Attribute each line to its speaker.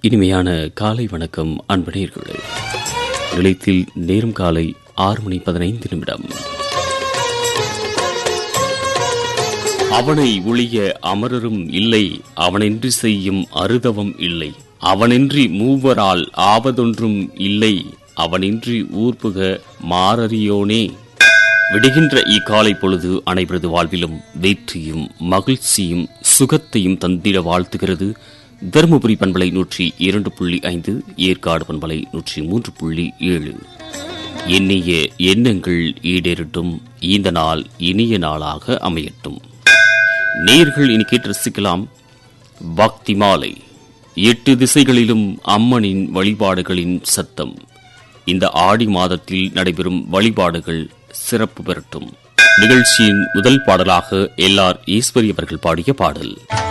Speaker 1: இனிமையான காலை வணக்கம் அன்பனேர்களே நிலையத்தில் நேரம் காலை ஆறு மணி பதினைந்து நிமிடம் அவனை ஒழிய அமரரும் இல்லை அவனின்றி செய்யும் அருதவம் இல்லை அவனின்றி மூவரால் ஆவதொன்றும் இல்லை அவனின்றி ஊர்புக மாறறியோனே விடுகின்ற இக்காலை பொழுது அனைவரது வாழ்விலும் வெற்றியும் மகிழ்ச்சியும் சுகத்தையும் தந்திட வாழ்த்துகிறது தருமபுரி பண்பலை நூற்றி இரண்டு புள்ளி ஐந்து ஏற்காடு பண்பலை நூற்றி மூன்று புள்ளி ஏழு எண்ணிய எண்ணங்கள் ஈடேறட்டும் இந்த நாள் இனிய நாளாக அமையட்டும் நேர்கள் இனி கேட்டு ரசிக்கலாம் பக்தி மாலை எட்டு திசைகளிலும் அம்மனின் வழிபாடுகளின் சத்தம் இந்த ஆடி மாதத்தில் நடைபெறும் வழிபாடுகள் சிறப்பு பெறட்டும் நிகழ்ச்சியின் முதல் பாடலாக எல் ஆர் ஈஸ்வரி அவர்கள் பாடிய பாடல்